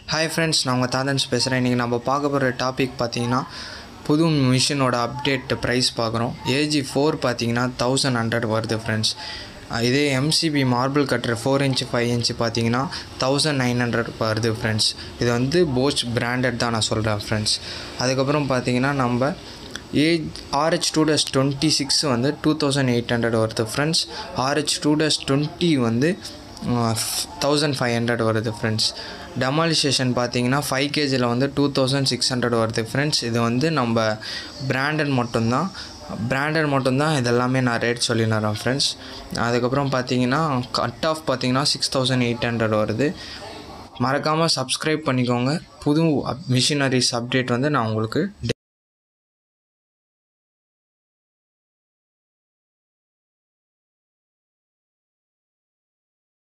hi friends நான் உங்கள் தாதன்ஸ் பேசுகிறேன் இன்றைக்கி நம்ம பார்க்க போகிற டாபிக் பார்த்தீங்கன்னா புது மிஷினோட அப்டேட் ப்ரைஸ் பார்க்குறோம் ஏஜி ஃபோர் பார்த்தீங்கன்னா தௌசண்ட் ஹண்ட்ரட் வருது ஃப்ரெண்ட்ஸ் இதே எம்சிபி மார்பிள் கட்டுற ஃபோர் இன்ச்சு ஃபைவ் இன்ச்சு பார்த்தீங்கன்னா தௌசண்ட் நைன் ஹண்ட்ரட் வருது ஃப்ரெண்ட்ஸ் இது வந்து போச் பிராண்டட் தான் நான் சொல்கிறேன் ஃப்ரெண்ட்ஸ் அதுக்கப்புறம் பார்த்தீங்கன்னா நம்ம ஏஜ் ஆர்ஹெச் டூ டஸ் டுவெண்ட்டி சிக்ஸ் வந்து டூ தௌசண்ட் எயிட் ஹண்ட்ரட் வருது ஃப்ரெண்ட்ஸ் ஆர்ஹெச் டூ டஸ் டுவெண்ட்டி வந்து தௌசண்ட் ஃபைவ் ஹண்ட்ரட் வருது ஃப்ரெண்ட்ஸ் டெமாலிசேஷன் பார்த்தீங்கன்னா ஃபைவ் கேஜியில் வந்து டூ தௌசண்ட் சிக்ஸ் ஹண்ட்ரட் வருது ஃப்ரெண்ட்ஸ் இது வந்து நம்ம பிராண்டட் மட்டும்தான் பிராண்டட் மட்டும்தான் இதெல்லாமே நான் ரேட் சொல்லிடுறேன் ஃப்ரெண்ட்ஸ் அதுக்கப்புறம் பார்த்தீங்கன்னா கட் ஆஃப் பார்த்தீங்கன்னா சிக்ஸ் தௌசண்ட் எயிட் ஹண்ட்ரட் வருது மறக்காமல் சப்ஸ்கிரைப் பண்ணிக்கோங்க புது மிஷினரிஸ் அப்டேட் வந்து நான் உங்களுக்கு